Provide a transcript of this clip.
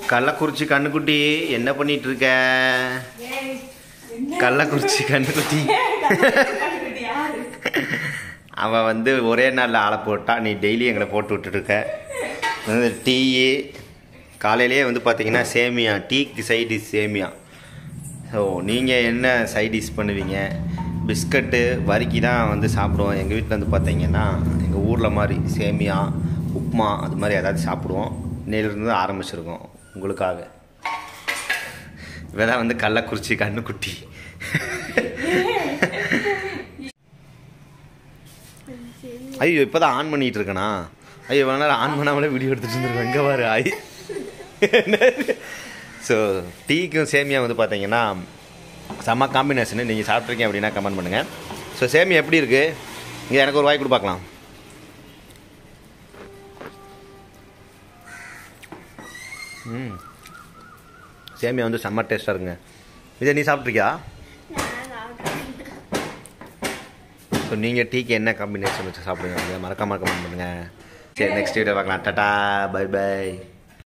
கள்ளக்குறிச்சி கண்ணுக்குட்டி என்ன பண்ணிட்டு இருக்க கள்ளக்குறிச்சி கண்ணுக்குட்டி அவன் வந்து ஒரே நாளில் ஆளை போட்டா நீ டெய்லி எங்களை போட்டு விட்டுட்டு இருக்க டீ காலையிலேயே வந்து பார்த்தீங்கன்னா சேமியா டீக்கு சைடிஷ் சேமியா ஸோ நீங்கள் என்ன சைடிஷ் பண்ணுவீங்க பிஸ்கட்டு வரிக்கி தான் வந்து சாப்பிடுவோம் எங்கள் வீட்டில் வந்து பார்த்தீங்கன்னா எங்கள் ஊரில் மாதிரி சேமியா உப்புமா அது மாதிரி ஏதாவது சாப்பிடுவோம் இன்னையிலிருந்து ஆரம்பிச்சிருக்கோம் உங்களுக்காக இவதான் வந்து கள்ளக்குறிச்சி கண்ணுக்குட்டி ஐயோ இப்போ தான் ஆன் பண்ணிட்டு இருக்கேனா ஐயோ இவ்வளோ நேரம் ஆன் பண்ணாமலே வீடியோ எடுத்துட்டு இருந்திருக்கேன் எங்கே பாரு ஐ ஸோ டீக்கும் சேமியா வந்து பார்த்தீங்கன்னா செம்ம காம்பினேஷனு நீங்கள் சாப்பிட்ருக்கீங்க அப்படின்னா கமெண்ட் பண்ணுங்கள் ஸோ சேமியா எப்படி இருக்குது இங்கே எனக்கு ஒரு வாய் கொடு பார்க்கலாம் ம் சேமியா வந்து செம்ம டேஸ்ட்டாக இருக்குங்க இதை நீ சாப்பிட்ருக்கியா ஸோ நீங்கள் டீக்கு என்ன காம்பினேஷன் வச்சு சாப்பிடுங்க மறக்காம கமெண்ட் பண்ணுங்கள் சரி நெக்ஸ்ட் வீடியோ பார்க்கலாம் டாட்டா பை பை